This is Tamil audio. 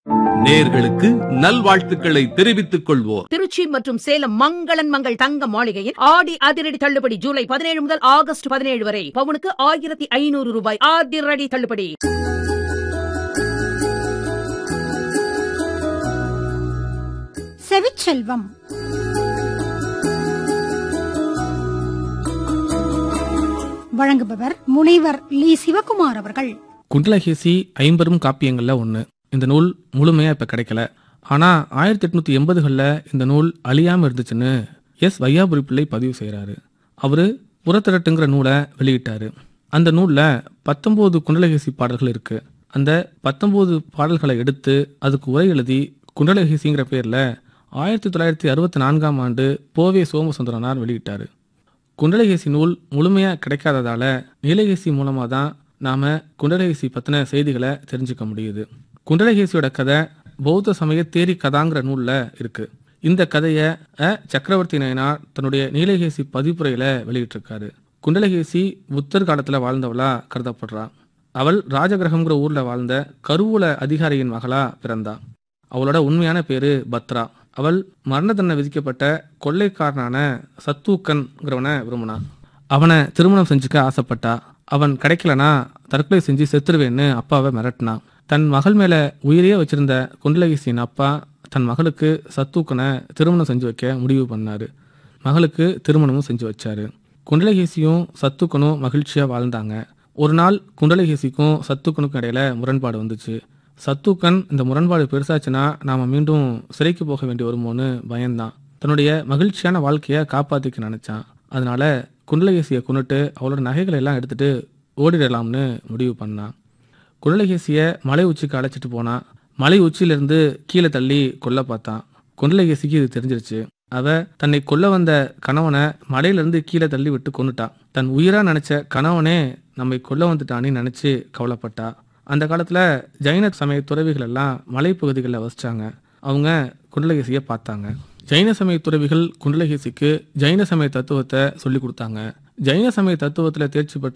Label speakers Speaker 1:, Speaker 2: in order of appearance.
Speaker 1: நேர்களுக்கு நல்வாழ்த்துக்களை தெரிவித்துக் கொள்வோர்
Speaker 2: திருச்சி மற்றும் சேலம் மங்களன் மங்கள் தங்க மாளிகையில் ஆடி அதிரடி தள்ளுபடி ஜூலை பதினேழு முதல் ஆகஸ்ட் பதினேழு வரை பவுனுக்கு ஆயிரத்தி ஐநூறு ரூபாய் அதிரடி தள்ளுபடி
Speaker 3: செவிச்செல்வம் வழங்குபவர் முனைவர் லீ சிவகுமார் அவர்கள்
Speaker 4: குண்டலகேசி ஐம்பெரும் காப்பியங்கள்ல ஒன்று இந்த நூல் முழுமையா இப்ப கிடைக்கல ஆனா ஆயிரத்தி எட்நூத்தி எண்பதுகளில் இந்த நூல் அழியாம இருந்துச்சுன்னு எஸ் வையாபுரி பிள்ளை பதிவு செய்றாரு அவரு புறத்திரட்டுங்கிற நூலை வெளியிட்டாரு அந்த நூல்ல பத்தொன்பது குண்டலகேசி பாடல்கள் இருக்கு அந்த பத்தொன்பது பாடல்களை எடுத்து அதுக்கு உரை எழுதி குண்டலகேசிங்கிற பேர்ல ஆயிரத்தி தொள்ளாயிரத்தி அறுபத்தி நான்காம் ஆண்டு போவே சோமசுந்தரனார் வெளியிட்டாரு குண்டலகேசி நூல் முழுமையா கிடைக்காததால நீலகேசி மூலமா தான் நாம குண்டலகேசி பத்தின செய்திகளை தெரிஞ்சுக்க முடியுது குண்டலகேசியோட கதை பௌத்த சமய தேரி கதாங்கிற நூல்ல இருக்கு இந்த கதையை அ சக்கரவர்த்தி நயனார் தன்னுடைய நீலகேசி பதிப்புரையில வெளியிட்டிருக்காரு குண்டலகேசி புத்தர் காலத்துல வாழ்ந்தவளா கருதப்படுறா அவள் ராஜகிரகம்ங்கிற ஊர்ல வாழ்ந்த கருவூல அதிகாரியின் மகளா பிறந்தா அவளோட உண்மையான பேரு பத்ரா அவள் மரண தண்டனை விதிக்கப்பட்ட கொள்ளைக்காரனான சத்தூக்கன்கிறவனை விரும்பினான் அவனை திருமணம் செஞ்சுக்க ஆசைப்பட்டா அவன் கிடைக்கலனா தற்கொலை செஞ்சு செத்துருவேன்னு அப்பாவை மிரட்டினான் தன் மகள் மேல உயிரையே வச்சிருந்த குண்டலகேசியின் அப்பா தன் மகளுக்கு சத்தூக்கனை திருமணம் செஞ்சு வைக்க முடிவு பண்ணாரு மகளுக்கு திருமணமும் செஞ்சு வச்சாரு குண்டலகேசியும் சத்துக்கனும் மகிழ்ச்சியா வாழ்ந்தாங்க ஒரு நாள் குண்டலகேசிக்கும் சத்துக்கனுக்கும் இடையில முரண்பாடு வந்துச்சு சத்துக்கன் இந்த முரண்பாடு பெருசாச்சுன்னா நாம மீண்டும் சிறைக்கு போக வேண்டி வருமோன்னு பயந்தான் தன்னுடைய மகிழ்ச்சியான வாழ்க்கையை காப்பாத்திக்க நினைச்சான் அதனால குண்டலகேசியை கொண்டுட்டு அவளோட நகைகளை எல்லாம் எடுத்துட்டு ஓடிடலாம்னு முடிவு பண்ணான் குண்டலகேசிய மலை உச்சிக்கு அழைச்சிட்டு போனான் மலை உச்சியிலிருந்து கீழே தள்ளி கொல்ல பார்த்தான் குண்டலகேசிக்கு இது தெரிஞ்சிருச்சு அவ தன்னை கொல்ல வந்த கணவனை மலையிலிருந்து கீழே தள்ளி விட்டு கொண்டுட்டான் தன் உயிரா நினைச்ச கணவனே நம்மை கொல்ல வந்துட்டான்னு நினைச்சு கவலைப்பட்டா அந்த காலத்துல ஜைன சமய துறவிகள் எல்லாம் மலைப்பகுதிகளில் வசிச்சாங்க அவங்க குண்டலகேசியை பார்த்தாங்க ஜைன சமய துறவிகள் குண்டலகேசிக்கு ஜைன சமய தத்துவத்தை சொல்லி கொடுத்தாங்க ஜைன சமய தத்துவத்துல தேர்ச்சி பெற்ற